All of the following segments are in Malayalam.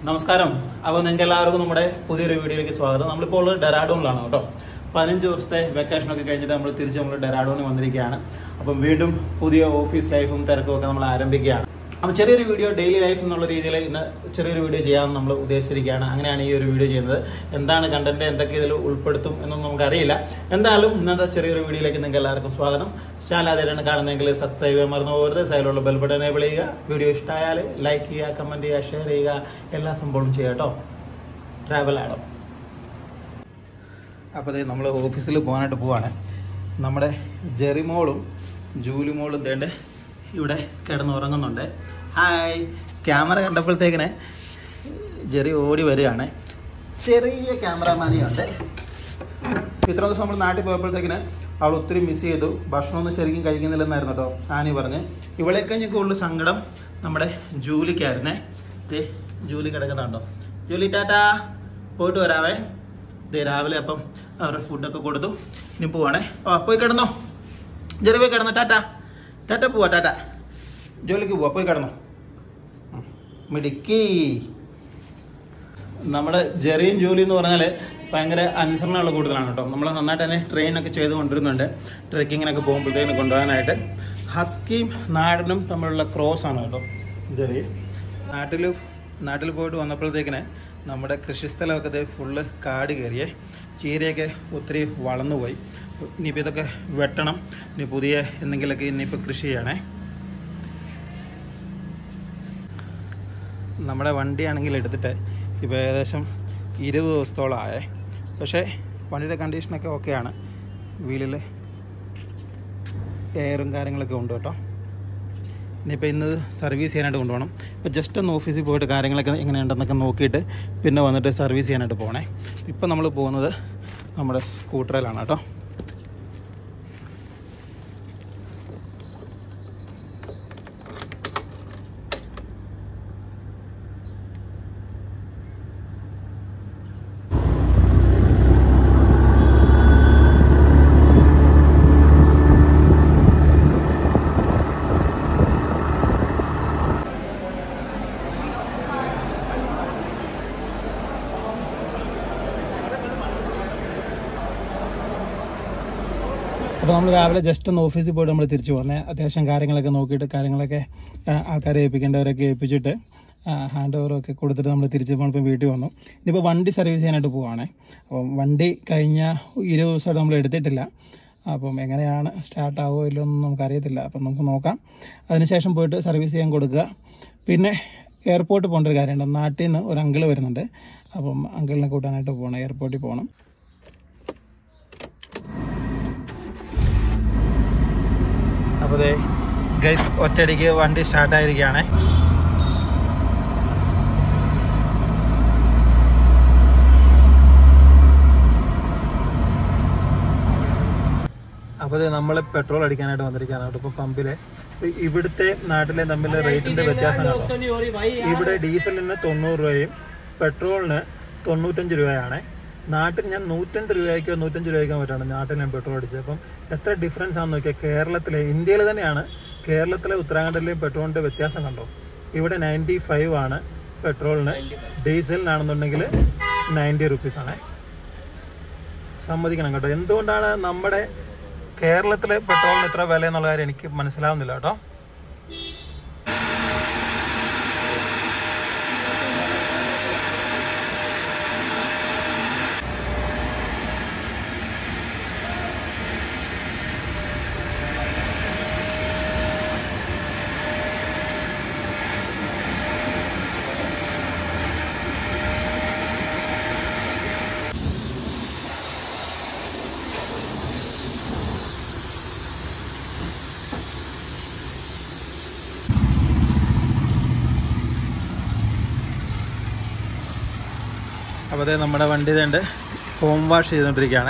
നമസ്കാരം അപ്പോൾ നിങ്ങൾക്ക് എല്ലാവർക്കും നമ്മുടെ പുതിയൊരു വീഡിയോയിലേക്ക് സ്വാഗതം നമ്മളിപ്പോൾ ഉള്ളത് ഡെറാഡൂണിലാണ് കേട്ടോ പതിനഞ്ച് ദിവസത്തെ വെക്കേഷൻ ഒക്കെ കഴിഞ്ഞിട്ട് നമ്മൾ തിരിച്ച് നമ്മൾ ഡെറാഡൂണിൽ വന്നിരിക്കുകയാണ് അപ്പം വീണ്ടും പുതിയ ഓഫീസ് ലൈഫും തിരക്കും ഒക്കെ നമ്മൾ ആരംഭിക്കുകയാണ് അപ്പം ചെറിയൊരു വീഡിയോ ഡെയിലി ലൈഫ് എന്നുള്ള രീതിയിൽ ഇന്ന് ചെറിയൊരു വീഡിയോ ചെയ്യാമെന്ന് നമ്മൾ ഉദ്ദേശിച്ചിരിക്കുകയാണ് അങ്ങനെയാണ് ഈ ഒരു വീഡിയോ ചെയ്യുന്നത് എന്താണ് കണ്ടന്റ് എന്തൊക്കെ ഇതിൽ ഉൾപ്പെടുത്തും എന്നൊന്നും നമുക്കറിയില്ല എന്തായാലും ഇന്നത്തെ ചെറിയൊരു വീഡിയോയിലേക്ക് നിങ്ങൾക്ക് എല്ലാവർക്കും സ്വാഗതം ചാനൽ ആദ്യമായിട്ടാണ് കാണുന്നതെങ്കിൽ സബ്സ്ക്രൈബ് ചെയ്യാൻ മറന്നു പോകരുത് സൈഡിലുള്ള ബെൽ ബട്ടൺ എനേബിൾ ചെയ്യുക വീഡിയോ ഇഷ്ടമായാൽ ലൈക്ക് ചെയ്യുക കമൻറ്റ് ചെയ്യുക ഷെയർ ചെയ്യുക എല്ലാ സംഭവവും ചെയ്യുക കേട്ടോ ട്രാവൽ ആഡോ അപ്പോൾ അതെ നമ്മൾ ഓഫീസിൽ പോകാനായിട്ട് പോവാണ് നമ്മുടെ ജെറിമോളും ജൂലിമോളും തേണ്ട ഇവിടെ കിടന്നുറങ്ങുന്നുണ്ട് ഹായ് ക്യാമറ കണ്ടപ്പോഴത്തേക്കിന് ജെറി ഓടി വരികയാണ് ചെറിയ ക്യാമറാമാനിയുണ്ട് ഇത്ര ദിവസം നമ്മൾ നാട്ടിൽ പോയപ്പോഴത്തേക്കിന് അവൾ ഒത്തിരി മിസ് ചെയ്തു ഭക്ഷണമൊന്നും ശരിക്കും കഴിക്കുന്നില്ലെന്നായിരുന്നു കേട്ടോ ആനി പറഞ്ഞ് ഇവളെക്കഴിഞ്ഞ് കൂടുതൽ സങ്കടം നമ്മുടെ ജൂലിക്കായിരുന്നേ ദേ ജൂലി കിടക്കുന്നുണ്ടോ ജൂലി ടാറ്റാ പോയിട്ട് വരാവേ ദേ രാവിലെ അപ്പം അവരുടെ ഫുഡൊക്കെ കൊടുത്തു ഇനി പോവാണേ ഓ പോയി കിടന്നോ ജെറി പോയി കിടന്നോ ടാറ്റ ടാറ്റ പോവാ ടാറ്റ ജോലിക്ക് പോവാ പോയി കിടന്നോ ഉം. മിടുക്കി നമ്മുടെ ജെറിയും ജോലി എന്ന് പറഞ്ഞാൽ ഭയങ്കര അനുസരണമുള്ള കൂടുതലാണ് കേട്ടോ നമ്മൾ നന്നായിട്ട് തന്നെ ട്രെയിനൊക്കെ ചെയ്ത് കൊണ്ടിരുന്നുണ്ട് ട്രെക്കിങ്ങിനൊക്കെ പോകുമ്പോഴത്തേക്കിന് കൊണ്ടുപോകാനായിട്ട് ഹസ്കിയും നാടനും തമ്മിലുള്ള ക്രോസ് ആണ് കേട്ടോ ജെറി നാട്ടിൽ നാട്ടിൽ പോയിട്ട് വന്നപ്പോഴത്തേക്കിന് നമ്മുടെ കൃഷിസ്ഥലമൊക്കെ ദേ ഫുള്ള് കാട് കയറിയേ ചീരയൊക്കെ ഒത്തിരി വളർന്നുപോയി ഇനിയിപ്പോൾ ഇതൊക്കെ വെട്ടണം ഇനി പുതിയ എന്തെങ്കിലുമൊക്കെ ഇനിയിപ്പോൾ കൃഷി ചെയ്യണേ നമ്മുടെ വണ്ടിയാണെങ്കിൽ എടുത്തിട്ട് ഇപ്പോൾ ഏകദേശം ഇരുപത് ദിവസത്തോളം ആയേ പക്ഷേ വണ്ടിയുടെ കണ്ടീഷനൊക്കെ ഓക്കെയാണ് വീലിൽ എയറും കാര്യങ്ങളൊക്കെ ഉണ്ട് കേട്ടോ ഇനിയിപ്പോൾ ഇന്ന് സർവീസ് ചെയ്യാനായിട്ട് കൊണ്ടുപോകണം ഇപ്പോൾ ജസ്റ്റ് ഒന്ന് ഓഫീസിൽ പോയിട്ട് കാര്യങ്ങളൊക്കെ എങ്ങനെയുണ്ടെന്നൊക്കെ നോക്കിയിട്ട് പിന്നെ വന്നിട്ട് സർവീസ് ചെയ്യാനായിട്ട് പോകണേ ഇപ്പം നമ്മൾ പോകുന്നത് നമ്മുടെ സ്കൂട്ടറിലാണ് കേട്ടോ അപ്പോൾ നമ്മൾ രാവിലെ ജസ്റ്റ് ഒന്ന് ഓഫീസിൽ പോയിട്ട് നമ്മൾ തിരിച്ചു പോകുന്നത് അത്യാവശ്യം കാര്യങ്ങളൊക്കെ നോക്കിയിട്ട് കാര്യങ്ങളൊക്കെ ആ, ആൾക്കാരെ ഏൽപ്പിക്കേണ്ടവരൊക്കെ ഏൽപ്പിച്ചിട്ട് ഹാൻഡ് ഓവറൊക്കെ കൊടുത്തിട്ട് നമ്മൾ തിരിച്ച് നമ്മളിപ്പോൾ വീട്ടിൽ വന്നു ഇനിയിപ്പോൾ വണ്ടി സർവീസ് ചെയ്യാനായിട്ട് പോവുകയാണേ അപ്പം വണ്ടി കഴിഞ്ഞ ഇരുപത് ദിവസമായിട്ട് നമ്മൾ എടുത്തിട്ടില്ല അപ്പം എങ്ങനെയാണ് സ്റ്റാർട്ട് ആവുമോ ഇല്ലയോ ഒന്നും നമുക്കറിയത്തില്ല അപ്പം നമുക്ക് നോക്കാം അതിനുശേഷം പോയിട്ട് സർവീസ് ചെയ്യാൻ കൊടുക്കുക പിന്നെ എയർപോർട്ടിൽ പോകേണ്ട ഒരു കാര്യമുണ്ട് നാട്ടിൽ നിന്ന് ഒരു അങ്കിൾ വരുന്നുണ്ട് അപ്പം അങ്കിളിനെ കൂട്ടാനായിട്ട് പോകണം എയർപോർട്ടിൽ പോകണം അപ്പോൾ ദേ ഗൈസ് ഒറ്റയടിക്ക് വണ്ടി സ്റ്റാർട്ടായിരിക്കുകയാണ് അപ്പോൾ നമ്മൾ പെട്രോൾ അടിക്കാനായിട്ട് വന്നിരിക്കുകയാണ് അവിടെ ഇപ്പോൾ പമ്പിൽ ഇവിടുത്തെ നാട്ടിലെ തമ്മിൽ റേറ്റിന്റെ വ്യത്യാസം കണ്ടോ ഇവിടെ ഡീസലിന് തൊണ്ണൂറ് രൂപയും പെട്രോളിന് തൊണ്ണൂറ്റഞ്ച് രൂപയാണ് നാട്ടിൽ ഞാൻ നൂറ്റഞ്ച് രൂപയ്ക്കോ നൂറ്റഞ്ച് രൂപയ്ക്കോ മറ്റാണ് നാട്ടിൽ ഞാൻ പെട്രോൾ അടിച്ചത് അപ്പം എത്ര ഡിഫറൻസ് ആണെന്ന് നോക്കിയാൽ കേരളത്തിലെ ഇന്ത്യയിൽ തന്നെയാണ് കേരളത്തിലെ ഉത്തരാഖണ്ഡിലെയും പെട്രോളിൻ്റെ വ്യത്യാസം കണ്ടോ ഇവിടെ നയൻറ്റി ഫൈവ് ആണ് പെട്രോളിന് ഡീസലിനാണെന്നുണ്ടെങ്കിൽ നയൻറ്റി റുപ്പീസ് ആണ് സമ്മതിക്കണം കേട്ടോ എന്തുകൊണ്ടാണ് നമ്മുടെ കേരളത്തിലെ പെട്രോളിന് ഇത്ര വില എന്നുള്ള കാര്യം എനിക്ക് മനസ്സിലാവുന്നില്ല കേട്ടോ അപ്പോൾ അതേ നമ്മുടെ വണ്ടി ഇതുണ്ട് ഹോം വാഷ് ചെയ്തുകൊണ്ടിരിക്കുകയാണ്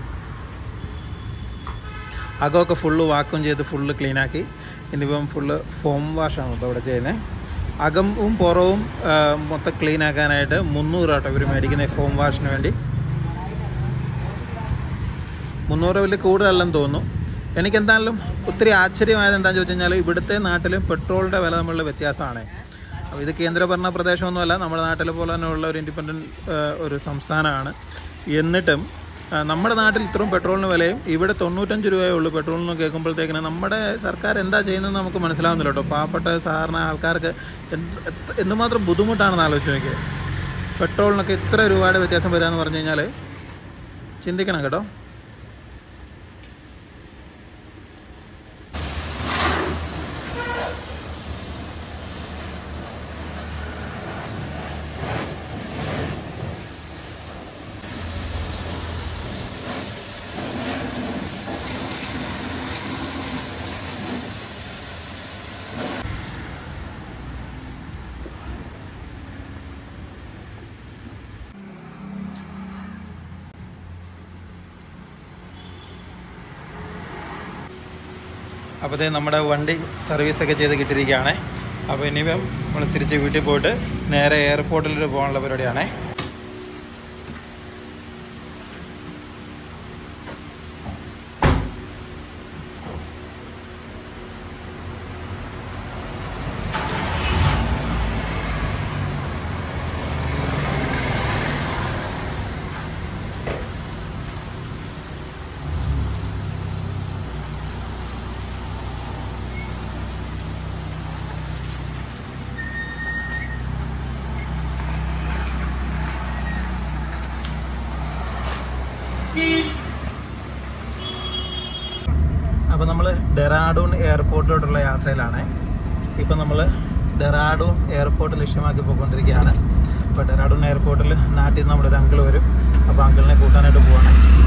അകമൊക്കെ ഫുള്ള് വാക്വം ചെയ്ത് ഫുള്ള് ക്ലീനാക്കി ഇനിയിപ്പം ഫുള്ള് ഫോം വാഷാണ് ഇപ്പോൾ ഇവിടെ ചെയ്യുന്നത് അകവും പുറവും ആ, മൊത്തം ക്ലീൻ ആക്കാനായിട്ട് മുന്നൂറ് കേട്ടോ ഇവർ മേടിക്കുന്ന ഫോം വാഷിന് വേണ്ടി മുന്നൂറ് വലിയ കൂടുതലല്ലെന്ന് തോന്നുന്നു എനിക്കെന്തായാലും ഒത്തിരി ആശ്ചര്യമായത് എന്താണെന്ന് ചോദിച്ചു കഴിഞ്ഞാൽ ഇവിടുത്തെ നാട്ടിലും പെട്രോളിൻ്റെ വില തമ്മിലുള്ള വ്യത്യാസമാണ് അപ്പോൾ ഇത് കേന്ദ്രഭരണ പ്രദേശമൊന്നുമല്ല നമ്മുടെ നാട്ടിലെ പോലെ തന്നെയുള്ള ഒരു ഇൻഡിപെൻഡൻറ്റ് ഒരു സംസ്ഥാനമാണ് എന്നിട്ടും ആ, നമ്മുടെ നാട്ടിൽ ഇത്രയും പെട്രോളിന് വിലയും ഇവിടെ തൊണ്ണൂറ്റഞ്ച് രൂപയേ ഉള്ളൂ പെട്രോളിന് കേൾക്കുമ്പോഴത്തേക്കിന് നമ്മുടെ സർക്കാർ എന്താ ചെയ്യുന്നതെന്ന് നമുക്ക് മനസ്സിലാവുന്നില്ല കേട്ടോ പാവപ്പെട്ട സാധാരണ ആൾക്കാർക്ക് എന്ത് എത്ര- എന്തുമാത്രം ബുദ്ധിമുട്ടാണെന്ന് ആലോചിച്ച് നോക്കിയത് പെട്രോളിനൊക്കെ ഇത്ര രൂപയുടെ വ്യത്യാസം വരിക എന്ന് പറഞ്ഞു കഴിഞ്ഞാൽ ചിന്തിക്കണം കേട്ടോ അപ്പോൾ ദേ നമ്മുടെ വണ്ടി സർവീസൊക്കെ ചെയ്ത് കിട്ടിയിരിക്കുകയാണ് അപ്പോൾ ഇനിയിപ്പം നമ്മൾ തിരിച്ച് വീട്ടിൽ പോയിട്ട് നേരെ എയർപോർട്ടിൽ പോകാനുള്ള പരിപാടിയാണേ അപ്പോൾ നമ്മൾ ഡെറാഡൂൺ എയർപോർട്ടിലോട്ടുള്ള യാത്രയിലാണ് ഇപ്പം നമ്മൾ ഡെറാഡൂൺ എയർപോർട്ട് ലക്ഷ്യമാക്കി പോയിക്കൊണ്ടിരിക്കുകയാണ് അപ്പോൾ ഡെറാഡൂൺ എയർപോർട്ടിൽ നാട്ടിൽ നിന്ന് നമ്മുടെ ഒരു അങ്കിൾ വരും അപ്പോൾ അങ്കിളിനെ കൂട്ടാനായിട്ട് പോവാണ്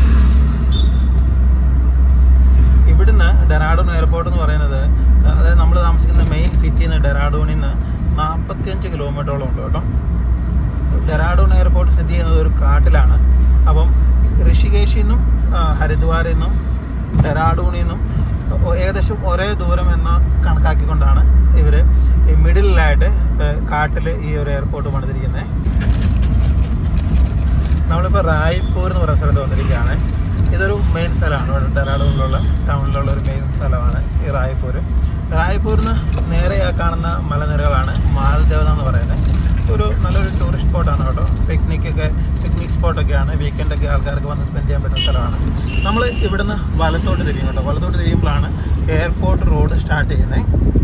ഇവിടുന്ന് ഡെറാഡൂൺ എയർപോർട്ട് എന്ന് പറയുന്നത് അതായത് നമ്മൾ താമസിക്കുന്ന മെയിൻ സിറ്റിയിൽ നിന്ന് ഡെറാഡൂണിൽ നിന്ന് നാൽപ്പത്തിയഞ്ച് കിലോമീറ്ററോളം ഉണ്ട് കേട്ടോ ഡെറാഡൂൺ എയർപോർട്ട് സ്ഥിതി ചെയ്യുന്നത് ഒരു കാട്ടിലാണ് അപ്പം ഋഷികേശിൽ നിന്നും ആ, ഹരിദ്വാറിൽ നിന്നും ഡെറാഡൂണിൽ നിന്നും ഒ- ഏകദേശം ഒരേ ദൂരം എന്ന കണക്കാക്കിക്കൊണ്ടാണ് ഇവർ ഈ മിഡിലായിട്ട് കാട്ടിൽ ഈ ഒരു എയർപോർട്ട് പണിതിരിക്കുന്നത് നമ്മളിപ്പോൾ റായ്പൂർ എന്ന് പറയുന്ന സ്ഥലത്ത് വന്നിരിക്കുകയാണ് ഇതൊരു മെയിൻ സ്ഥലമാണ് ഇവിടെ ഡെറാഡൂണിലുള്ള ടൗണിലുള്ള ഒരു മെയിൻ സ്ഥലമാണ് ഈ റായ്പൂർ റായ്പൂരിൽ നിന്ന് നേരെ ആ കാണുന്ന മലനിരകളാണ് മാൽദേവത എന്ന് പറയുന്നത് ഒരു നല്ലൊരു ടൂറിസ്റ്റ് സ്പോട്ടാണ് കേട്ടോ പിക്നിക്കൊക്കെ പിക്നിക് സ്പോട്ടൊക്കെയാണ് വീക്കെൻഡൊക്കെ ആൾക്കാർക്ക് വന്ന് സ്പെൻഡ് ചെയ്യാൻ പറ്റുന്ന സ്ഥലമാണ് നമ്മൾ ഇവിടുന്ന് വലത്തോട്ട് തിരിയും കേട്ടോ വലത്തോട്ട് തിരിയുമ്പോഴാണ് എയർപോർട്ട് റോഡ് സ്റ്റാർട്ട് ചെയ്യുന്നത്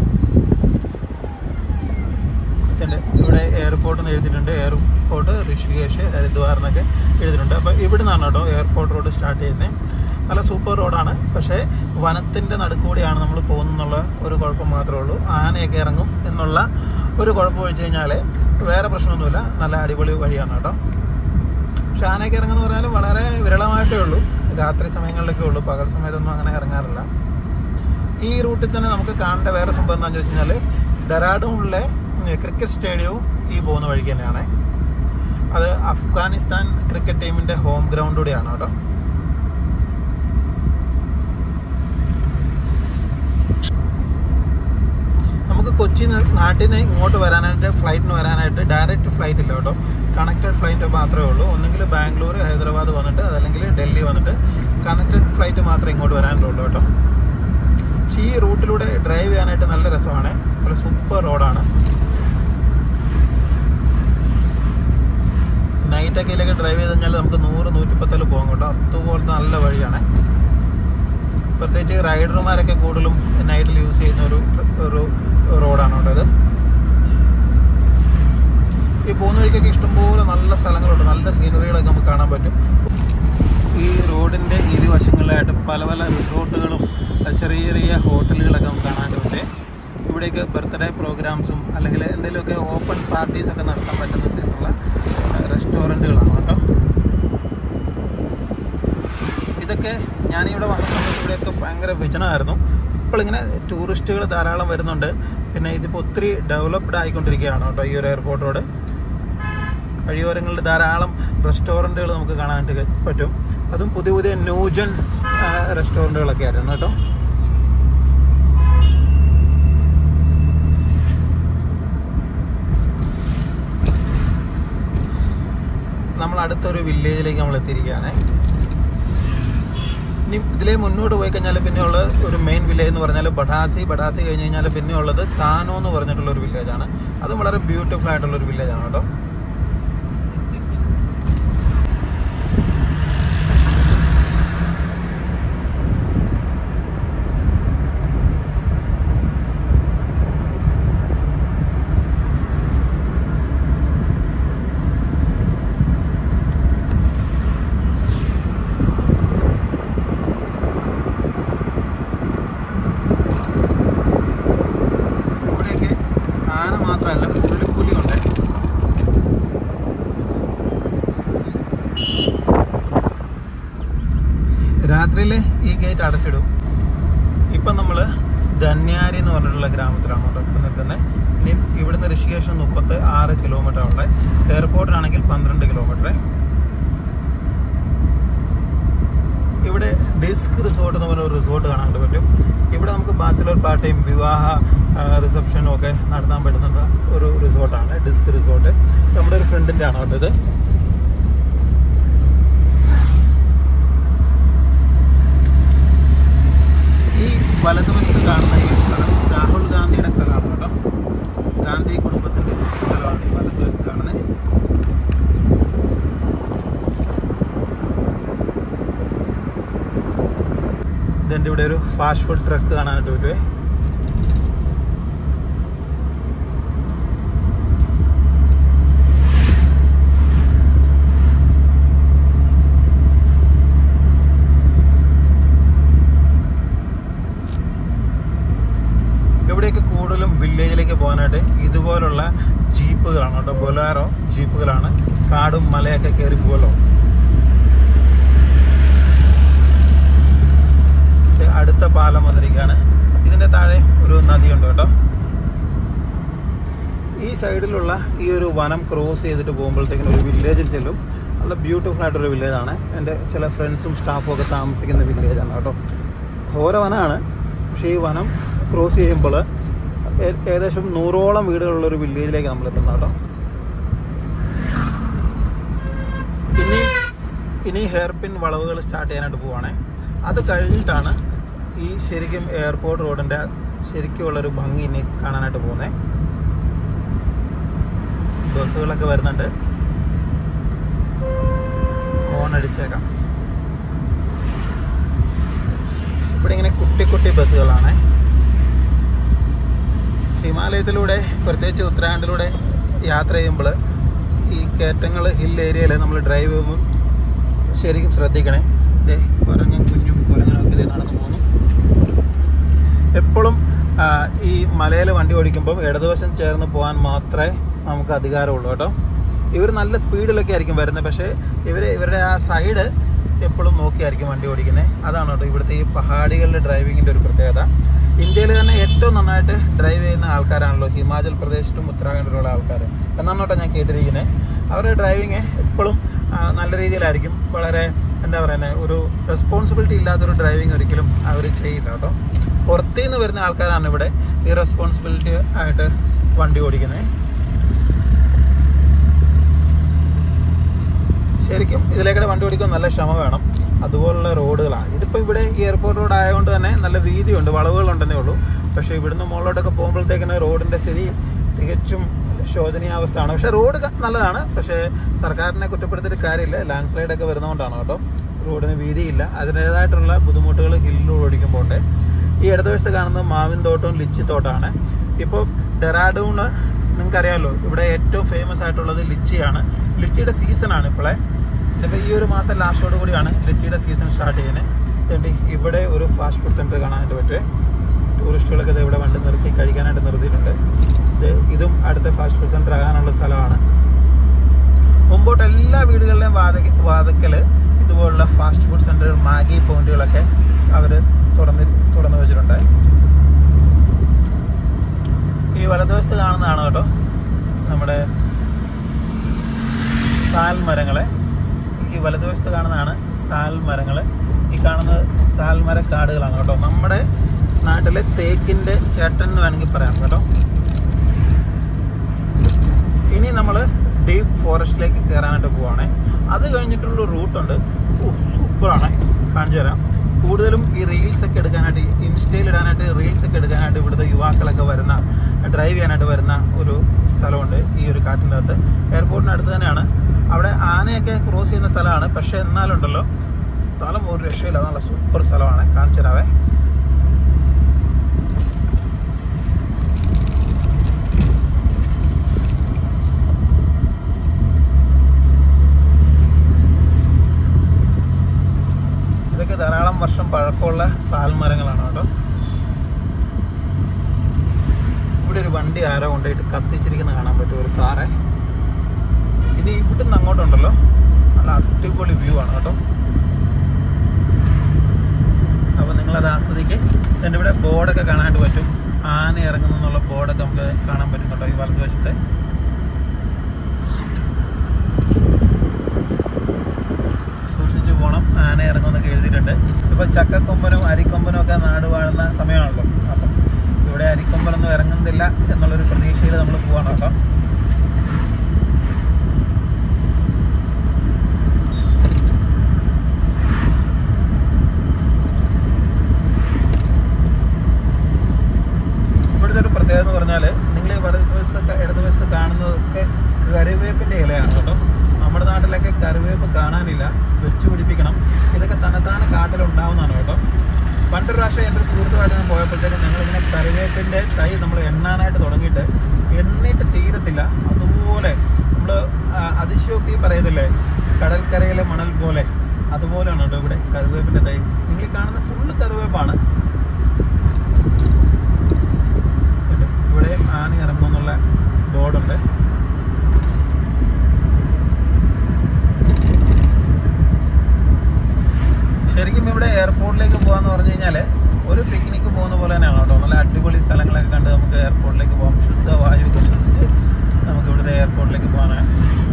ഉണ്ട് ഇവിടെ എയർപോർട്ട് എന്ന് എഴുതിയിട്ടുണ്ട് എയർപോർട്ട് ഋഷികേശ് ഹരിദ്വാർ എന്നൊക്കെ എഴുതിയിട്ടുണ്ട് അപ്പോൾ ഇവിടെ നിന്നാണ് കേട്ടോ എയർപോർട്ട് റോഡ് സ്റ്റാർട്ട് ചെയ്യുന്നത് നല്ല സൂപ്പർ റോഡാണ് പക്ഷേ വനത്തിൻ്റെ നടുക്കൂടിയാണ് നമ്മൾ പോകുന്നുള്ള ഒരു കുഴപ്പം മാത്രമേ ഉള്ളൂ ആനയൊക്കെ ഇറങ്ങും എന്നുള്ള ഒരു കുഴപ്പം ഒഴിച്ച് കഴിഞ്ഞാൽ വേറെ പ്രശ്നമൊന്നുമില്ല നല്ല അടിപൊളി വഴിയാണ് കേട്ടോ പക്ഷെ ആനയൊക്കെ ഇറങ്ങുന്ന പറഞ്ഞാൽ വളരെ വിരളമായിട്ടേ ഉള്ളൂ രാത്രി സമയങ്ങളിലൊക്കെ ഉള്ളൂ പകൽ സമയത്തൊന്നും അങ്ങനെ ഇറങ്ങാറില്ല ഈ റൂട്ടിൽ തന്നെ നമുക്ക് കാണേണ്ട വേറെ സംഭവം എന്താണെന്ന് വെച്ച് കഴിഞ്ഞാൽ ഡെറാഡൂണിലെ ക്രിക്കറ്റ് സ്റ്റേഡിയവും ഈ പോകുന്ന വഴിക്ക് തന്നെയാണ് അത് അഫ്ഗാനിസ്ഥാൻ ക്രിക്കറ്റ് ടീമിൻ്റെ ഹോം ഗ്രൗണ്ട് കൂടിയാണ് കേട്ടോ നമുക്ക് കൊച്ചി നാട്ടിൽ നിന്ന് ഇങ്ങോട്ട് വരാനായിട്ട് ഫ്ലൈറ്റിന് വരാനായിട്ട് ഡയറക്റ്റ് ഫ്ലൈറ്റ് ഇല്ല കേട്ടോ കണക്റ്റഡ് ഫ്ലൈറ്റ് മാത്രമേ ഉള്ളൂ ഒന്നെങ്കിൽ ബാംഗ്ലൂർ ഹൈദരാബാദ് വന്നിട്ട് അതല്ലെങ്കിൽ ഡൽഹി വന്നിട്ട് കണക്റ്റഡ് ഫ്ലൈറ്റ് മാത്രമേ ഇങ്ങോട്ട് വരാനുള്ളൂ കേട്ടോ പക്ഷേ ഈ റൂട്ടിലൂടെ ഡ്രൈവ് ചെയ്യാനായിട്ട് നല്ല രസമാണ് നല്ല സൂപ്പർ റോഡാണ് നൈറ്റൊക്കെ ഇതിലേക്ക് ഡ്രൈവ് ചെയ്ത് കഴിഞ്ഞാൽ നമുക്ക് നൂറ് നൂറ്റിപ്പത്തിൽ പോകാം കേട്ടോ അതുപോലത്തെ നല്ല വഴിയാണ് പ്രത്യേകിച്ച് റൈഡർമാരൊക്കെ കൂടുതലും നൈറ്റിൽ യൂസ് ചെയ്യുന്ന ഒരു ഒരു റോഡാണ് കേട്ടോ ഇത് ഈ പോകുന്ന വഴിക്കൊക്കെ ഇഷ്ടംപോലെ നല്ല സ്ഥലങ്ങളുണ്ട് നല്ല സീനറികളൊക്കെ നമുക്ക് കാണാൻ പറ്റും ഈ റോഡിൻ്റെ ഇരുവശങ്ങളിലായിട്ട് പല പല റിസോർട്ടുകളും ചെറിയ ചെറിയ ഹോട്ടലുകളൊക്കെ നമുക്ക് കാണാൻ പറ്റും ഇവിടേക്ക് ബർത്ത്ഡേ പ്രോഗ്രാംസും അല്ലെങ്കിൽ എന്തെങ്കിലുമൊക്കെ ഓപ്പൺ പാർട്ടീസൊക്കെ നടത്താൻ പറ്റുന്ന സൈസുള്ള റെസ്റ്റോറൻറ്റുകളാണ് കേട്ടോ ഇതൊക്കെ ഞാനിവിടെ വന്ന സമയത്ത് ഇവിടെയൊക്കെ ഭയങ്കര വിജനമായിരുന്നു ഇപ്പോൾ ഇങ്ങനെ ടൂറിസ്റ്റുകൾ ധാരാളം വരുന്നുണ്ട് പിന്നെ ഇതിപ്പോൾ ഒത്തിരി ഡെവലപ്ഡ് ആയിക്കൊണ്ടിരിക്കുകയാണ് കേട്ടോ ഈ ഒരു എയർപോർട്ട് റോഡ് വഴിയോരങ്ങളിൽ ധാരാളം റെസ്റ്റോറൻറ്റുകൾ നമുക്ക് കാണാനായിട്ട് പറ്റും അതും പുതിയ പുതിയ ന്യൂജൻ റെസ്റ്റോറൻറ്റുകളൊക്കെ ആയിരുന്നു കേട്ടോ നമ്മൾ അടുത്തൊരു വില്ലേജിലേക്ക് നമ്മൾ എത്തിയിരിക്കുകയാണ് ഇനി ഇതിലേ മുന്നോട്ട് പോയി കഴിഞ്ഞാൽ പിന്നെ ഉള്ളത് ഒരു മെയിൻ വില്ലേജ് എന്ന് പറഞ്ഞാൽ ബഡാസി ബഡാസി കഴിഞ്ഞ് കഴിഞ്ഞാൽ പിന്നെ ഉള്ളത് താനോ എന്ന് പറഞ്ഞിട്ടുള്ള ഒരു വില്ലേജാണ് അതും വളരെ ബ്യൂട്ടിഫുൾ ആയിട്ടുള്ള ഒരു വില്ലേജാണ് കേട്ടോ ഇവിടെയൊക്കെ ആന മാത്രമല്ല പുള്ളിപ്പുലിയുണ്ട് രാത്രിയിൽ ഈ ഗേറ്റ് അടച്ചിടും ഇപ്പം നമ്മൾ ധന്യാരി എന്ന് പറഞ്ഞിട്ടുള്ള ഗ്രാമത്തിലാണ് കേട്ടോ ഇപ്പം നിൽക്കുന്നത് ഇനി ഇവിടുന്ന് ഋഷികേശം മുപ്പത്തി ആറ് കിലോമീറ്റർ ഉണ്ട് എയർപോർട്ടിനാണെങ്കിൽ പന്ത്രണ്ട് കിലോമീറ്റർ ഇവിടെ ഡിസ്ക് റിസോർട്ട് എന്ന് പറഞ്ഞ ഒരു റിസോർട്ട് കാണാൻ പറ്റും ഇവിടെ നമുക്ക് ബാച്ചിലർ പാർട്ടിയും വിവാഹ റിസപ്ഷനും ഒക്കെ നടത്താൻ പറ്റുന്ന ഒരു റിസോർട്ടാണ് ഡിസ്ക് റിസോർട്ട് നമ്മുടെ ഒരു ഫ്രണ്ടിൻ്റെ ആണ് കേട്ടോ ഇത് ഈ വലതുവശത്ത് കാണുന്ന ഈ സ്ഥലം രാഹുൽ ഗാന്ധിയുടെ സ്ഥലമാണ് കേട്ടോ ഗാന്ധി കുടുംബത്തിൻ്റെ സ്ഥലമാണ് ഈ വലതുവശത്ത് കാണുന്നത് ഇതെൻ്റെ ഇവിടെ ഒരു ഫാസ്റ്റ് ഫുഡ് ട്രക്ക് കാണാനായിട്ട് പറ്റുമേ ഇവിടെയൊക്കെ കൂടുതലും വില്ലേജിലേക്ക് പോകാനായിട്ട് ഇതുപോലുള്ള ജീപ്പുകളാണ് കേട്ടോ ബൊലാറോ ജീപ്പുകളാണ് കാടും മലയൊക്കെ കയറി പോകുമല്ലോ ഇത് അടുത്ത പാലം വന്നിരിക്കുകയാണ് ഇതിൻ്റെ താഴെ ഒരു നദിയുണ്ട് കേട്ടോ ഈ സൈഡിലുള്ള ഈ ഒരു വനം ക്രോസ് ചെയ്തിട്ട് പോകുമ്പോഴത്തേക്കിനും ഒരു വില്ലേജിൽ ചെല്ലും നല്ല ബ്യൂട്ടിഫുൾ ആയിട്ടൊരു വില്ലേജാണ് എൻ്റെ ചില ഫ്രണ്ട്സും സ്റ്റാഫും ഒക്കെ താമസിക്കുന്ന വില്ലേജാണ് കേട്ടോ ഘോര വനമാണ് പക്ഷേ ഈ വനം ക്രോസ് ചെയ്യുമ്പോൾ ഏ- ഏകദേശം നൂറോളം വീടുകളുള്ള ഒരു വില്ലേജിലേക്ക് നമ്മൾ എത്തുന്നത് കേട്ടോ ഇനി ഇനി ഹെയർ പിൻ വളവുകൾ സ്റ്റാർട്ട് ചെയ്യാനായിട്ട് പോവാണേ അത് കഴിഞ്ഞിട്ടാണ് ഈ ശരിക്കും എയർപോർട്ട് റോഡിൻ്റെ ശരിക്കുമുള്ളൊരു ഭംഗി ഇനി കാണാനായിട്ട് പോകുന്നത് ബസ്സുകളൊക്കെ വരുന്നുണ്ട് ഹോൺ അടിച്ചേക്കാം ഇവിടെ ഇങ്ങനെ കുട്ടി കുട്ടി ബസ്സുകളാണ് ഹിമാലയത്തിലൂടെ പ്രത്യേകിച്ച് ഉത്തരാഖണ്ഡിലൂടെ യാത്ര ചെയ്യുമ്പോൾ ഈ കയറ്റങ്ങൾ ഹിൽ ഏരിയയിൽ നമ്മൾ ഡ്രൈവ് ചെയ്യുമ്പോൾ ശരിക്കും ശ്രദ്ധിക്കണേ ദേ കുരങ്ങും കുഞ്ഞും കുരങ്ങനൊക്കെ ഇതേ നടന്നു പോകുന്നു എപ്പോഴും ആ, ഈ മലയിൽ വണ്ടി ഓടിക്കുമ്പോൾ ഇടതുവശം ചേർന്ന് പോകാൻ മാത്രമേ നമുക്ക് അധികാരമുള്ളൂ കേട്ടോ ഇവർ നല്ല സ്പീഡിലൊക്കെ ആയിരിക്കും വരുന്നത് പക്ഷേ ഇവർ ഇവരുടെ ആ സൈഡ് എപ്പോഴും നോക്കിയായിരിക്കും വണ്ടി ഓടിക്കുന്നത് അതാണ് കേട്ടോ ഇവിടുത്തെ ഈ പഹാടികളുടെ ഡ്രൈവിങ്ങിൻ്റെ ഒരു പ്രത്യേകത ഇന്ത്യയിൽ തന്നെ ഏറ്റവും നന്നായിട്ട് ഡ്രൈവ് ചെയ്യുന്ന ആൾക്കാരാണല്ലോ ഹിമാചൽ പ്രദേശിലും ഉത്തരാഖണ്ഡിലുള്ള ആൾക്കാർ എന്നാണ് കേട്ടോ ഞാൻ കേട്ടിരിക്കുന്നത് അവരുടെ ഡ്രൈവിങ് എപ്പോഴും ആ, നല്ല രീതിയിലായിരിക്കും വളരെ എന്താ പറയുന്നത് ഒരു റെസ്പോൺസിബിലിറ്റി ഇല്ലാത്തൊരു ഡ്രൈവിംഗ് ഒരിക്കലും അവർ ചെയ്യില്ല കേട്ടോ പുറത്തു നിന്ന് വരുന്ന ആൾക്കാരാണ് ഇവിടെ ഈ റെസ്പോൺസിബിലിറ്റി ആയിട്ട് വണ്ടി ഓടിക്കുന്നത് ശരിക്കും ഇതിലേക്കൂടെ വണ്ടി ഓടിക്കാൻ നല്ല ക്ഷമ വേണം അതുപോലുള്ള റോഡുകളാണ് ഇതിപ്പോൾ ഇവിടെ ഈ എയർപോർട്ട് റോഡ് ആയതുകൊണ്ട് തന്നെ നല്ല വീതിയുണ്ട് വളവുകളുണ്ടെന്നേ ഉള്ളൂ പക്ഷേ ഇവിടുന്ന് മുകളിലോട്ടൊക്കെ പോകുമ്പോഴത്തേക്കിന് റോഡിൻ്റെ സ്ഥിതി തികച്ചും ശോചനീയാവസ്ഥയാണ് പക്ഷേ റോഡ് ക- നല്ലതാണ് പക്ഷേ സർക്കാരിനെ കുറ്റപ്പെടുത്തിയിട്ട് കാര്യമില്ല ലാൻഡ് സ്ലൈഡ് ഒക്കെ വരുന്നതുകൊണ്ടാണ് കേട്ടോ റോഡിന് വീതിയില്ല അതിൻ്റേതായിട്ടുള്ള ബുദ്ധിമുട്ടുകൾ ഹില്ലിലൂടെ ഓടിക്കുമ്പോൾ ഉണ്ട് ഈ ഇടതുവശത്ത് കാണുന്നത് മാവിൻ തോട്ടവും ലിച്ചി തോട്ടമാണ് ഇപ്പോൾ ഡെറാഡൂണ് നിങ്ങൾക്കറിയാമല്ലോ ഇവിടെ ഏറ്റവും ഫേമസ് ആയിട്ടുള്ളത് ലിച്ചിയാണ് ലിച്ചിയുടെ സീസണാണ് ഇപ്പോഴേ ഇപ്പോൾ ഈ ഒരു മാസം ലാസ്റ്റോട് കൂടിയാണ് ലിച്ചിയുടെ സീസൺ സ്റ്റാർട്ട് ചെയ്യുന്നത് അതുകൊണ്ട് ഇവിടെ ഒരു ഫാസ്റ്റ് ഫുഡ് സെൻറ്റർ കാണാനായിട്ട് പറ്റുമേ ടൂറിസ്റ്റുകളൊക്കെ ദേ ഇവിടെ വണ്ടി നിർത്തി കഴിക്കാനായിട്ട് നിർത്തിയിട്ടുണ്ട് ദേ ഇതും അടുത്ത ഫാസ്റ്റ് ഫുഡ് സെൻറ്റർ ആകാനുള്ള സ്ഥലമാണ് മുമ്പോട്ട് എല്ലാ വീടുകളിലെയും വാതക വാതക്കൽ ഇതുപോലുള്ള ഫാസ്റ്റ് ഫുഡ് സെൻറ്ററുകൾ മാഗി പോയിന്റുകളൊക്കെ അവർ തുറന്ന് തുറന്നു വെച്ചിട്ടുണ്ട് ഈ വലതുവശത്ത് കാണുന്നതാണ് കേട്ടോ നമ്മുടെ സാൽ മരങ്ങളെ ഈ വലതുവശത്ത് കാണുന്നതാണ് സാൽ മരങ്ങൾ ഈ കാണുന്നത് സാൽമര കാടുകളാണ് കേട്ടോ നമ്മുടെ നാട്ടിലെ തേക്കിൻ്റെ ചേട്ടൻ എന്ന് വേണമെങ്കിൽ പറയാം കേട്ടോ ഇനി നമ്മൾ ഡീപ്പ് ഫോറസ്റ്റിലേക്ക് കയറാനായിട്ട് പോവാണ് അത് കഴിഞ്ഞിട്ടുള്ള റൂട്ടുണ്ട് സൂപ്പറാണ് കാണിച്ചു തരാം കൂടുതലും ഈ റീൽസ് ഒക്കെ എടുക്കാനായിട്ട് ഇൻസ്റ്റയിൽ ഇടാനായിട്ട് റീൽസ് ഒക്കെ എടുക്കാനായിട്ട് ഇവിടുത്തെ യുവാക്കളൊക്കെ വരുന്ന ഡ്രൈവ് ചെയ്യാനായിട്ട് വരുന്ന ഒരു സ്ഥലമുണ്ട് ഈ ഒരു കാട്ടിൻ്റെ അകത്ത് എയർപോർട്ടിന് അടുത്ത് തന്നെയാണ് അവിടെ ആനയൊക്കെ ക്രോസ് ചെയ്യുന്ന സ്ഥലമാണ് പക്ഷേ എന്നാലുണ്ടല്ലോ സ്ഥലം ഒരു രക്ഷയില്ല നല്ല സൂപ്പർ സ്ഥലമാണ് കാണിച്ചു തരാവേ ഇതൊക്കെ ധാരാളം വർഷം പഴക്കമുള്ള സാൽമരങ്ങളാണ് കേട്ടോ ഇവിടെ ഒരു വണ്ടി ആരോ കൊണ്ടുപോയിട്ട് കത്തിച്ചിരിക്കുന്ന കാണാൻ പറ്റും ഒരു കാറ് ഇനി ഇവിടുന്ന് അങ്ങോട്ടുണ്ടല്ലോ നല്ല അടിപൊളി വ്യൂ ആണ് കേട്ടോ അപ്പോൾ നിങ്ങളത് ആസ്വദിക്ക് എന്നിട്ട് ഇവിടെ ബോർഡൊക്കെ കാണാനായിട്ട് പറ്റും ആന ഇറങ്ങുന്നു എന്നുള്ള ബോർഡൊക്കെ നമുക്ക് കാണാൻ പറ്റും കേട്ടോ ഈ വലതുവശത്തെ സൂക്ഷിച്ചു പോകണം ആന ഇറങ്ങുമെന്നൊക്കെ എഴുതിയിട്ടുണ്ട് ഇപ്പോൾ ചക്കക്കൊമ്പനും അരിക്കൊമ്പനും ഒക്കെ നാട് വാഴുന്ന സമയമാണല്ലോ അപ്പം ഇവിടെ അരിക്കൊമ്പനൊന്നും ഇറങ്ങുന്നില്ല എന്നുള്ളൊരു പ്രതീക്ഷയിൽ നമ്മൾ പോവാണ് കേട്ടോ ഇവിടുത്തെ ഒരു പ്രത്യേകത എന്ന് പറഞ്ഞാൽ നിങ്ങൾ ഈ വലതുവശത്ത് ഇടതുവശത്ത് കാണുന്നതൊക്കെ കറിവേപ്പിൻ്റെ ഇലയാണ് കേട്ടോ നമ്മുടെ നാട്ടിലൊക്കെ കറിവേപ്പ് കാണാനില്ല വെച്ച് പിടിപ്പിക്കണം ഇതൊക്കെ തന്നെത്താനെ കാട്ടിലുണ്ടാവുന്നതാണ് കേട്ടോ പണ്ടൊരു പ്രാവശ്യം എൻ്റെ ഒരു സുഹൃത്തുമായിട്ട് ഞാൻ പോയപ്പോഴത്തേക്കും ഞങ്ങളിങ്ങനെ കറിവേപ്പിൻ്റെ തൈ നമ്മൾ എണ്ണാനായിട്ട് തുടങ്ങിയിട്ട് എണ്ണിയിട്ട് തീരത്തില്ല അതുപോലെ നമ്മൾ അതിശയോക്തി പറയത്തില്ലേ കടൽക്കരയിലെ മണൽ പോലെ അതുപോലെയാണ് കേട്ടോ ഇവിടെ കറിവേപ്പിൻ്റെ തൈ നിങ്ങൾ ഈ കാണുന്ന ഫുള്ള് കറിവേപ്പാണ് ഉണ്ട്. ഇവിടെ ആന ഇറങ്ങുമെന്നുള്ള ബോർഡുണ്ട് ശരിക്കും ഇവിടെ എയർപോർട്ടിലേക്ക് പോകാന്ന് പറഞ്ഞു കഴിഞ്ഞാൽ ഒരു പിക്നിക്ക് പോകുന്ന പോലെ തന്നെയാണ് കേട്ടോ നല്ല അടിപൊളി സ്ഥലങ്ങളൊക്കെ കണ്ട് നമുക്ക് എയർപോർട്ടിലേക്ക് പോകാം ശുദ്ധ വായുവൊക്കെ ശ്വസിച്ച് നമുക്ക് ഇവിടുത്തെ എയർപോർട്ടിലേക്ക് പോകാനാണ്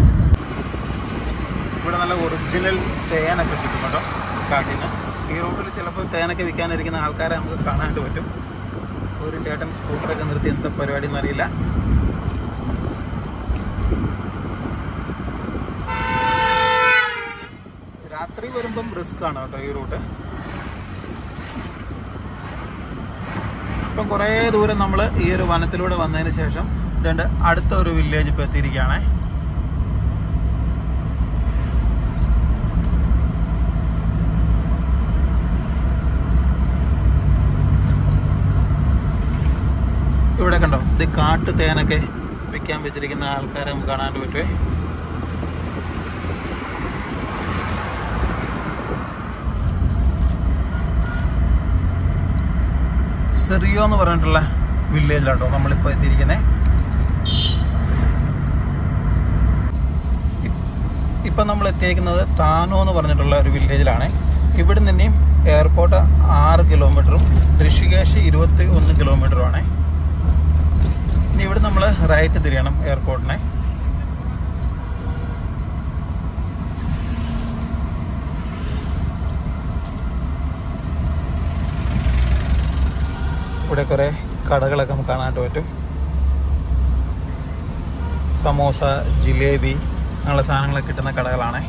ഇവിടെ നല്ല ഒറിജിനൽ തേനൊക്കെ കിട്ടും കേട്ടോ കാട്ടിൽ നിന്ന് ഈ റൂട്ടിൽ ചിലപ്പോൾ തേനൊക്കെ വിൽക്കാനിരിക്കുന്ന ആൾക്കാരെ നമുക്ക് കാണാനായിട്ട് പറ്റും ഒരു ചേട്ടൻ സ്കൂട്ടറൊക്കെ നിർത്തി എന്താ പരിപാടി എന്നറിയില്ല രാത്രി വരുമ്പം റിസ്ക് ആണ് കേട്ടോ ഈ റൂട്ട് ഇപ്പം കുറേ ദൂരം നമ്മൾ ഈ ഒരു വനത്തിലൂടെ വന്നതിന് ശേഷം ഇതുണ്ട് അടുത്ത ഒരു വില്ലേജ് ഇപ്പോൾ എത്തിയിരിക്കുകയാണേ ഇവിടെ കണ്ടോ ഇത് കാട്ടു തേനൊക്കെ വിൽക്കാൻ വെച്ചിരിക്കുന്ന ആൾക്കാരെ നമുക്ക് കാണാനായിട്ട് പറ്റുമേ സെറിയോ എന്ന് പറഞ്ഞിട്ടുള്ള വില്ലേജിലാട്ടോ നമ്മളിപ്പോൾ എത്തിയിരിക്കുന്നത് ഇപ്പം നമ്മൾ എത്തിയേക്കുന്നത് താനോ എന്ന് പറഞ്ഞിട്ടുള്ള ഒരു വില്ലേജിലാണ് ഇവിടെ നിന്നെയും എയർപോർട്ട് ആറ് കിലോമീറ്ററും ഋഷികേശ് ഇരുപത്തി ഒന്ന് കിലോമീറ്ററുമാണ് ഇനി ഇവിടെ നമ്മൾ റൈറ്റ് തിരിയണം എയർപോർട്ടിനെ ഇവിടെ കുറേ കടകളൊക്കെ നമുക്ക് കാണാനായിട്ട് പറ്റും സമോസ ജിലേബി അങ്ങനെയുള്ള സാധനങ്ങളൊക്കെ കിട്ടുന്ന കടകളാണ്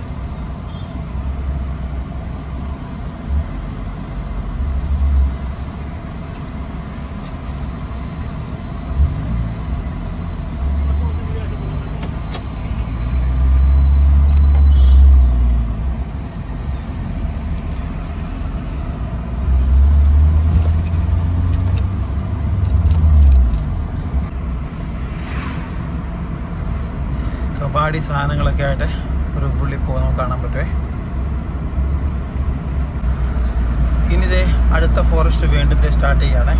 കബാഡി സാധനങ്ങളൊക്കെ ആയിട്ട് ഒരു പുള്ളി പോകുന്ന നമുക്ക് കാണാൻ പറ്റുമേ ഇനി ഇതേ അടുത്ത ഫോറസ്റ്റ് വീണ്ടും സ്റ്റാർട്ട് ചെയ്യാണ്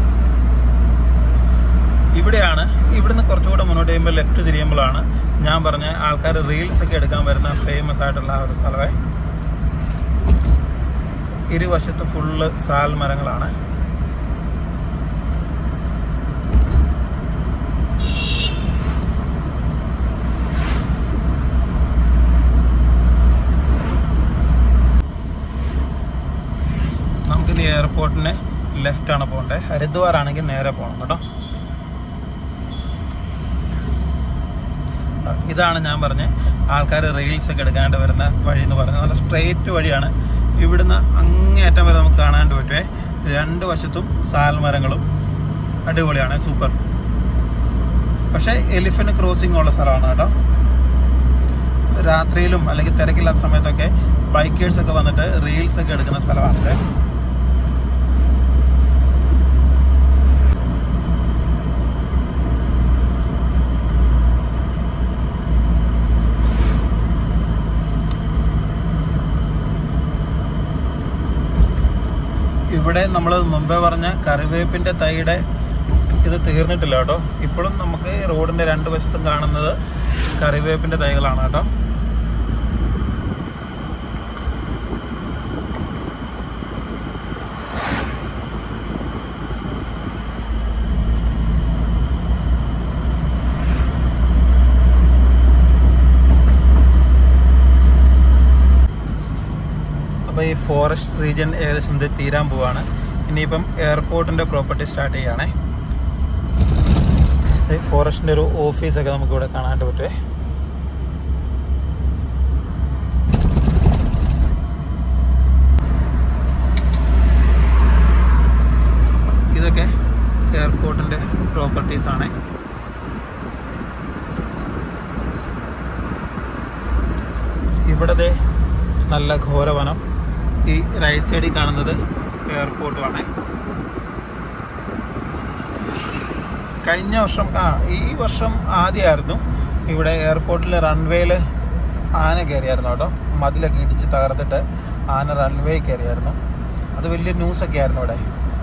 ഇവിടെയാണ് ഇവിടുന്ന് കുറച്ചുകൂടെ മുന്നോട്ട് ചെയ്യുമ്പോൾ ലെഫ്റ്റ് തിരിയുമ്പോഴാണ് ഞാൻ പറഞ്ഞ ആൾക്കാർ റീൽസ് ഒക്കെ എടുക്കാൻ വരുന്ന ഫേമസ് ആയിട്ടുള്ള ആ ഒരു സ്ഥലമേ ഇരുവശത്ത് ഫുള്ള് സാൽ മരങ്ങളാണ് നമുക്കിനി എയർപോർട്ടിന് ലെഫ്റ്റ് ആണ് പോകേണ്ടത് ഹരിദ്വാർ ആണെങ്കിൽ നേരെ പോകണം കേട്ടോ ഇതാണ് ഞാൻ പറഞ്ഞ ആൾക്കാർ റീൽസ് ഒക്കെ എടുക്കാണ്ട് വരുന്ന വഴി എന്ന് പറയുന്നത് നല്ല സ്ട്രെയിറ്റ് വഴിയാണ് ഇവിടുന്ന് അങ്ങേയറ്റം വരെ നമുക്ക് കാണാണ്ട് പറ്റുമേ രണ്ട് വശത്തും സാൽമരങ്ങളും അടിപൊളിയാണ് സൂപ്പർ പക്ഷേ എലിഫന്റ് ക്രോസിംഗ് ഉള്ള സ്ഥലമാണ് കേട്ടോ രാത്രിയിലും അല്ലെങ്കിൽ തിരക്കില്ലാത്ത സമയത്തൊക്കെ ബൈക്കേഴ്സ് ഒക്കെ വന്നിട്ട് റീൽസ് ഒക്കെ എടുക്കുന്ന സ്ഥലമാണിത് ഇവിടെ നമ്മൾ മുമ്പേ പറഞ്ഞ കറിവേപ്പിന്റെ തൈയുടെ ഇത് തീർന്നിട്ടില്ല കേട്ടോ ഇപ്പോഴും നമുക്ക് ഈ റോഡിന്റെ രണ്ട് വശത്തും കാണുന്നത് കറിവേപ്പിന്റെ തൈകളാണ് കേട്ടോ അപ്പോൾ ഈ ഫോറസ്റ്റ് റീജിയൻ ഏകദേശം ഇത് തീരാൻ പോവാണ് ഇനിയിപ്പം എയർപോർട്ടിൻ്റെ പ്രോപ്പർട്ടി സ്റ്റാർട്ട് ചെയ്യുകയാണേ ഫോറസ്റ്റിൻ്റെ ഒരു ഓഫീസൊക്കെ നമുക്ക് ഇവിടെ കാണാനായിട്ട് പറ്റുമേ ഇതൊക്കെ എയർപോർട്ടിൻ്റെ പ്രോപ്പർട്ടീസ് ആണ് ഇവിടത്തെ നല്ല ഘോരവനം ഈ റൈറ്റ് സൈഡിൽ കാണുന്നത് എയർപോർട്ടുമാണ് കഴിഞ്ഞ വർഷം ആ ഈ വർഷം ആദ്യമായിരുന്നു ഇവിടെ എയർപോർട്ടിലെ റൺവേയിൽ ആന കയറിയായിരുന്നു കേട്ടോ മതിലൊക്കെ ഇടിച്ച് തകർത്തിട്ട് ആന റൺവേ കയറിയായിരുന്നു അത് വലിയ ന്യൂസൊക്കെ ആയിരുന്നു ഇവിടെ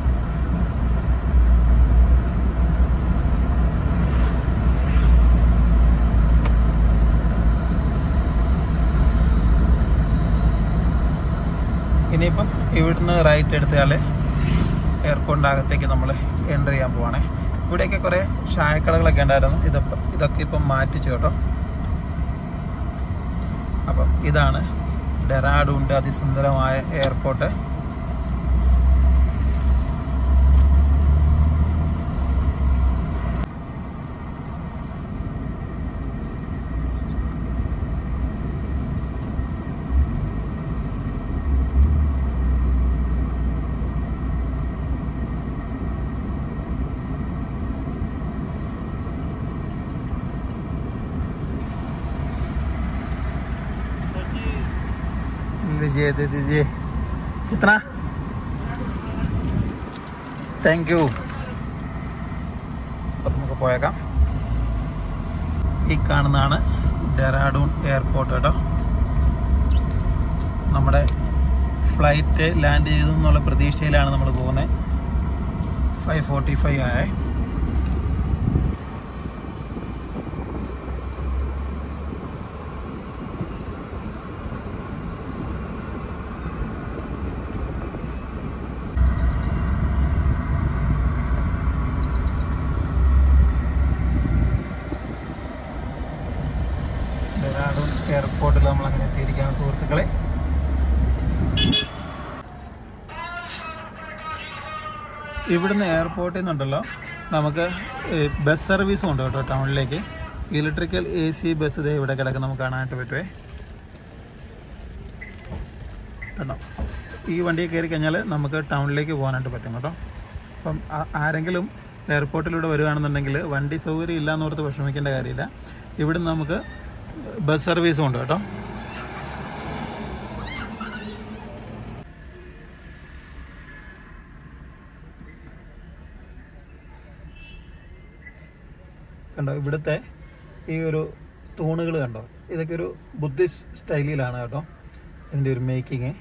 ഇനിയിപ്പം ഇവിടുന്ന് റൈറ്റ് എടുത്താൽ എയർപോർട്ടിൻ്റെ അകത്തേക്ക് നമ്മൾ എൻ്റർ ചെയ്യാൻ പോവാണേ ഇവിടെയൊക്കെ കുറേ ചായക്കടകളൊക്കെ ഉണ്ടായിരുന്നു ഇതപ്പം ഇതൊക്കെ ഇപ്പം മാറ്റിച്ചു കേട്ടോ അപ്പം ഇതാണ് ഡെറാഡൂണിൻ്റെ അതിസുന്ദരമായ എയർപോർട്ട് लीजिए दे दीजिए कितना താങ്ക് യു അപ്പം നമുക്ക് പോയേക്കാം ഈ കാണുന്നതാണ് ഡെറാഡൂൺ എയർപോർട്ട് കേട്ടോ നമ്മുടെ ഫ്ലൈറ്റ് ലാൻഡ് ചെയ്തു എന്നുള്ള പ്രതീക്ഷയിലാണ് നമ്മൾ പോകുന്നത് ഫൈവ് ഫോർട്ടി ഫൈവ് ആയേ ഡെറാഡൂൺ എയർപോർട്ടിൽ നമ്മൾ അങ്ങനെ എത്തിയിരിക്കുകയാണ് സുഹൃത്തുക്കളെ ഇവിടുന്ന് എയർപോർട്ടിൽ നിന്നുണ്ടല്ലോ നമുക്ക് ബസ് സർവീസും ഉണ്ട് കേട്ടോ ടൗണിലേക്ക് ഇലക്ട്രിക്കൽ എ സി ബസ് ഇതേ ഇവിടെ കിടക്കുന്ന നമുക്ക് കാണാനായിട്ട് പറ്റുമേ കേട്ടോ ഈ വണ്ടിയിൽ കയറി കഴിഞ്ഞാൽ നമുക്ക് ടൗണിലേക്ക് പോകാനായിട്ട് പറ്റും കേട്ടോ അപ്പം ആ- ആരെങ്കിലും എയർപോർട്ടിലൂടെ വരികയാണെന്നുണ്ടെങ്കിൽ വണ്ടി സൗകര്യം ഇല്ലയെന്നോർത്ത് വിഷമിക്കേണ്ട കാര്യമില്ല ഇവിടുന്ന് നമുക്ക് ബസ് സർവീസും ഉണ്ട് കേട്ടോ കണ്ടോ ഇവിടുത്തെ ഈ ഒരു തൂണുകൾ കണ്ടോ ഇതൊക്കെ ഒരു ബുദ്ധിസ്റ്റ് സ്റ്റൈലിലാണ് കേട്ടോ ഇതിൻ്റെ ഒരു മേക്കിങ്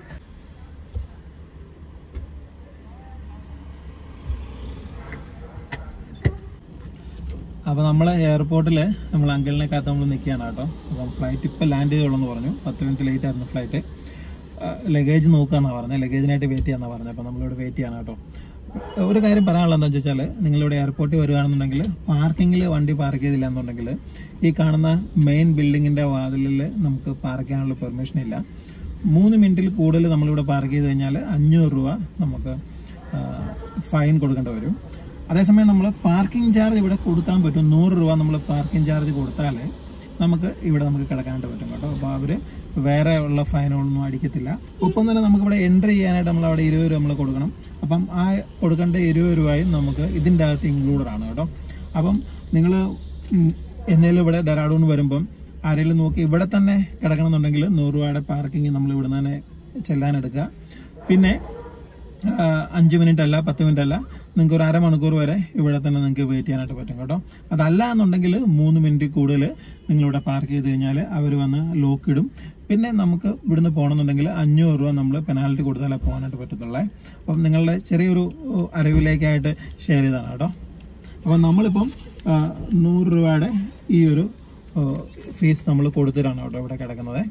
അപ്പോൾ നമ്മൾ എയർപോർട്ടിൽ നമ്മൾ അങ്കിളിനെ കാത്ത് നമ്മൾ നിൽക്കുകയാണ് കേട്ടോ അപ്പം ഫ്ലൈറ്റ് ഇപ്പോൾ ലാൻഡ് ചെയ്തോളൂ പറഞ്ഞു പത്ത് മിനിറ്റ് ലേറ്റ് ആയിരുന്നു ഫ്ലൈറ്റ് ലഗേജ് നോക്കുകയെന്നാണ് പറഞ്ഞത് ലഗേജിനായിട്ട് വെയിറ്റ് ചെയ്യാന്നാണ് പറഞ്ഞത് അപ്പോൾ നമ്മളിവിടെ വെയിറ്റ് ചെയ്യണം കേട്ടോ ഒരു കാര്യം പറയാനുള്ളത് എന്താണെന്ന് വെച്ചാൽ നിങ്ങളിവിടെ എയർപോർട്ടിൽ വരികയാണെന്നുണ്ടെങ്കിൽ പാർക്കിങ്ങിൽ വണ്ടി പാർക്ക് ചെയ്തില്ല എന്നുണ്ടെങ്കിൽ ഈ കാണുന്ന മെയിൻ ബിൽഡിങ്ങിൻ്റെ വാതിലിൽ നമുക്ക് പാർക്ക് ചെയ്യാനുള്ള പെർമിഷൻ ഇല്ല മൂന്ന് മിനിറ്റിൽ കൂടുതൽ നമ്മളിവിടെ പാർക്ക് ചെയ്ത് കഴിഞ്ഞാൽ അഞ്ഞൂറ് രൂപ നമുക്ക് ഫൈൻ കൊടുക്കേണ്ടി വരും അതേസമയം നമ്മൾ പാർക്കിംഗ് ചാർജ് ഇവിടെ കൊടുക്കാൻ പറ്റും നൂറ് രൂപ നമ്മൾ പാർക്കിംഗ് ചാർജ് കൊടുത്താൽ നമുക്ക് ഇവിടെ നമുക്ക് കിടക്കാനായിട്ട് പറ്റും കേട്ടോ അപ്പോൾ അവർ വേറെ ഉള്ള ഫൈനുകളൊന്നും അടിക്കത്തില്ല ഒപ്പം തന്നെ നമുക്ക് ഇവിടെ എൻട്രി ചെയ്യാനായിട്ട് നമ്മൾ അവിടെ ഇരുപത് രൂപ നമ്മൾ കൊടുക്കണം അപ്പം ആ കൊടുക്കേണ്ട ഇരുപത് രൂപയും നമുക്ക് ഇതിൻ്റെ അകത്ത് ഇൻക്ലൂഡഡ് ആണ് കേട്ടോ അപ്പം നിങ്ങൾ എന്തെങ്കിലും ഇവിടെ ഡെറാഡൂൺ വരുമ്പം ആരെങ്കിലും നോക്കി ഇവിടെ തന്നെ കിടക്കണമെന്നുണ്ടെങ്കിൽ നൂറ് രൂപയുടെ പാർക്കിംഗ് നമ്മൾ ഇവിടെ തന്നെ ചെല്ലാനെടുക്കുക പിന്നെ ആ, അഞ്ച് മിനിറ്റ് അല്ല പത്ത് മിനിറ്റ് അല്ല നിങ്ങൾക്ക് ഒരു അരമണിക്കൂർ വരെ ഇവിടെ തന്നെ നിങ്ങൾക്ക് വെയിറ്റ് ചെയ്യാനായിട്ട് പറ്റും കേട്ടോ അതല്ല എന്നുണ്ടെങ്കിൽ മൂന്ന് മിനിറ്റ് കൂടുതൽ നിങ്ങളിവിടെ പാർക്ക് ചെയ്ത് കഴിഞ്ഞാൽ അവർ വന്ന് ലോക്ക് ഇടും പിന്നെ നമുക്ക് ഇവിടുന്ന് പോകണമെന്നുണ്ടെങ്കിൽ അഞ്ഞൂറ് രൂപ നമ്മൾ പെനാൽറ്റി കൊടുത്താലേ പോകാനായിട്ട് പറ്റത്തുള്ളേ അപ്പം നിങ്ങളുടെ ചെറിയൊരു ഉ, അറിവിലേക്കായിട്ട് ഷെയർ ചെയ്താണ് കേട്ടോ അപ്പം നമ്മളിപ്പം ആ, നൂറ് രൂപയുടെ ഈ ഒരു ഫീസ് നമ്മൾ കൊടുത്തിട്ടാണ് കേട്ടോ ഇവിടെ കിടക്കുന്നത്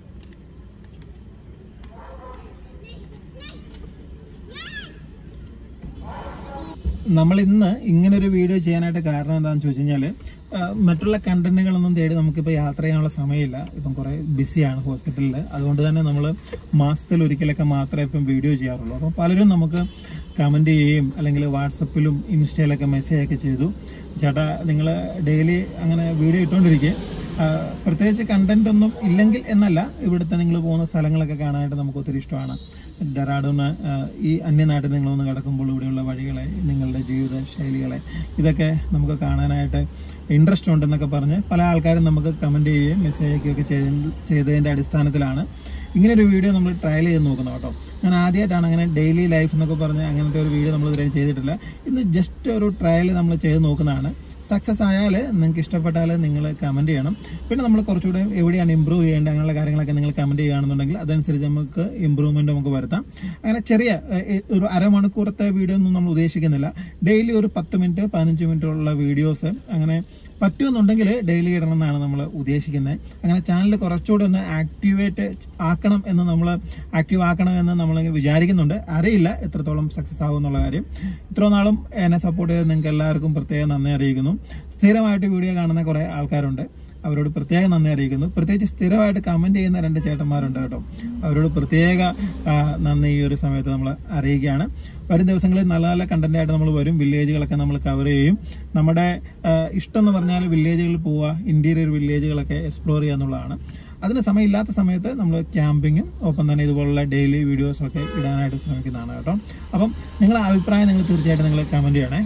നമ്മൾ ഇന്ന് ഇങ്ങനെ ഒരു വീഡിയോ ചെയ്യാനായിട്ട് കാരണം എന്താണെന്ന് ചോദിച്ചു കഴിഞ്ഞാൽ മറ്റുള്ള കണ്ടന്റുകളൊന്നും തേടി നമുക്കിപ്പോൾ യാത്ര ചെയ്യാനുള്ള സമയമില്ല ഇപ്പം കുറേ ബിസിയാണ് ഹോസ്പിറ്റലിൽ അതുകൊണ്ട് തന്നെ നമ്മൾ മാസത്തിൽ ഒരിക്കലൊക്കെ മാത്രമേ ഇപ്പം വീഡിയോ ചെയ്യാറുള്ളൂ അപ്പോൾ പലരും നമുക്ക് കമൻറ്റ് ചെയ്യുകയും അല്ലെങ്കിൽ വാട്സപ്പിലും ഇൻസ്റ്റയിലൊക്കെ മെസ്സേജ് ഒക്കെ ചെയ്തു ചേട്ടാ നിങ്ങൾ ഡെയിലി അങ്ങനെ വീഡിയോ ഇട്ടുകൊണ്ടിരിക്കുക ആ, പ്രത്യേകിച്ച് കണ്ടന്റ് ഒന്നും ഇല്ലെങ്കിൽ എന്നല്ല ഇവിടുത്തെ നിങ്ങൾ പോകുന്ന സ്ഥലങ്ങളൊക്കെ കാണാനായിട്ട് നമുക്ക് ഒത്തിരി ഇഷ്ടമാണ് ഡെറാഡൂണ് ആ, ഈ അന്യനാട്ടിൽ നിങ്ങളൊന്ന് കിടക്കുമ്പോൾ ഇവിടെയുള്ള വഴികളെ നിങ്ങളുടെ ജീവിത ശൈലികളെ ഇതൊക്കെ നമുക്ക് കാണാനായിട്ട് ഇൻട്രസ്റ്റ് ഉണ്ടെന്നൊക്കെ പറഞ്ഞ് പല ആൾക്കാരും നമുക്ക് കമൻറ്റ് ചെയ്യുകയും മെസ്സേജ് അയക്കുകയൊക്കെ ചെയ്ത ചെയ്തതിൻ്റെ അടിസ്ഥാനത്തിലാണ് ഇങ്ങനെ ഒരു വീഡിയോ നമ്മൾ ട്രയൽ ചെയ്ത് നോക്കുന്നത് കേട്ടോ ഞാൻ ആദ്യമായിട്ടാണ് അങ്ങനെ ഡെയിലി ലൈഫ് എന്നൊക്കെ പറഞ്ഞ് അങ്ങനത്തെ ഒരു വീഡിയോ നമ്മൾ ഇതുവരെ ചെയ്തിട്ടില്ല ഇന്ന് ജസ്റ്റ് ഒരു ട്രയൽ നമ്മൾ ചെയ്ത് നോക്കുന്നതാണ് സക്സസ് ആയാൽ നിങ്ങൾക്ക് ഇഷ്ടപ്പെട്ടാൽ നിങ്ങൾ കമൻറ്റ് ചെയ്യണം പിന്നെ നമ്മൾ കുറച്ചുകൂടെ എവിടെയാണ് ഇമ്പ്രൂവ് ചെയ്യേണ്ടത് അങ്ങനെയുള്ള കാര്യങ്ങളൊക്കെ നിങ്ങൾ കമൻറ്റ് ചെയ്യുകയാണെന്നുണ്ടെങ്കിൽ അതനുസരിച്ച് നമുക്ക് ഇമ്പ്രൂവ്മെൻറ്റ് നമുക്ക് വരുത്താം അങ്ങനെ ചെറിയ ഏഹ്, ഒരു അരമണിക്കൂറത്തെ വീഡിയോ ഒന്നും നമ്മൾ ഉദ്ദേശിക്കുന്നില്ല ഡെയിലി ഒരു പത്ത് മിനിറ്റ് പതിനഞ്ച് മിനിറ്റ് ഉള്ള വീഡിയോസ് അങ്ങനെ പറ്റുമെന്നുണ്ടെങ്കിൽ ഡെയിലി ഇടണം എന്നാണ് നമ്മൾ ഉദ്ദേശിക്കുന്നത് അങ്ങനെ ചാനൽ കുറച്ചുകൂടെ ഒന്ന് ആക്ടിവേറ്റ് ആക്കണം എന്ന് നമ്മൾ ആക്റ്റീവ് ആക്കണം എന്ന് നമ്മൾ വിചാരിക്കുന്നുണ്ട് അറിയില്ല എത്രത്തോളം സക്സസ് ആകും എന്നുള്ള കാര്യം ഇത്ര നാളും എന്നെ സപ്പോർട്ട് ചെയ്ത് നിങ്ങൾക്ക് എല്ലാവർക്കും പ്രത്യേകം നന്ദി അറിയിക്കുന്നു സ്ഥിരമായിട്ട് വീഡിയോ കാണുന്ന കുറേ ആൾക്കാരുണ്ട് അവരോട് പ്രത്യേകം നന്ദി അറിയിക്കുന്നു പ്രത്യേകിച്ച് സ്ഥിരമായിട്ട് കമന്റ് ചെയ്യുന്ന രണ്ട് ചേട്ടന്മാരുണ്ട് കേട്ടോ അവരോട് പ്രത്യേക ആ, നന്ദി ഈ ഒരു സമയത്ത് നമ്മൾ അറിയിക്കുകയാണ് വരും ദിവസങ്ങളിൽ നല്ല നല്ല കണ്ടന്റ് ആയിട്ട് നമ്മൾ വരും വില്ലേജുകളൊക്കെ നമ്മൾ കവർ ചെയ്യും നമ്മുടെ ആ, ഇഷ്ടം എന്ന് പറഞ്ഞാൽ വില്ലേജുകളിൽ പോവുക ഇന്റീരിയർ വില്ലേജുകളൊക്കെ എക്സ്പ്ലോർ ചെയ്യുക എന്നുള്ളതാണ് അതിന് സമയമില്ലാത്ത സമയത്ത് നമ്മൾ ക്യാമ്പിങ്ങും ഒപ്പം തന്നെ ഇതുപോലുള്ള ഡെയിലി വീഡിയോസൊക്കെ ഇടാനായിട്ട് ശ്രമിക്കുന്നതാണ് കേട്ടോ അപ്പം നിങ്ങളുടെ അഭിപ്രായം നിങ്ങൾ തീർച്ചയായിട്ടും നിങ്ങൾ കമന്റ് ചെയ്യണേ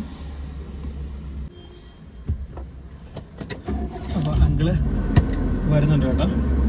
അപ്പോൾ അങ്കിള് വരുന്നുണ്ട് കേട്ടോ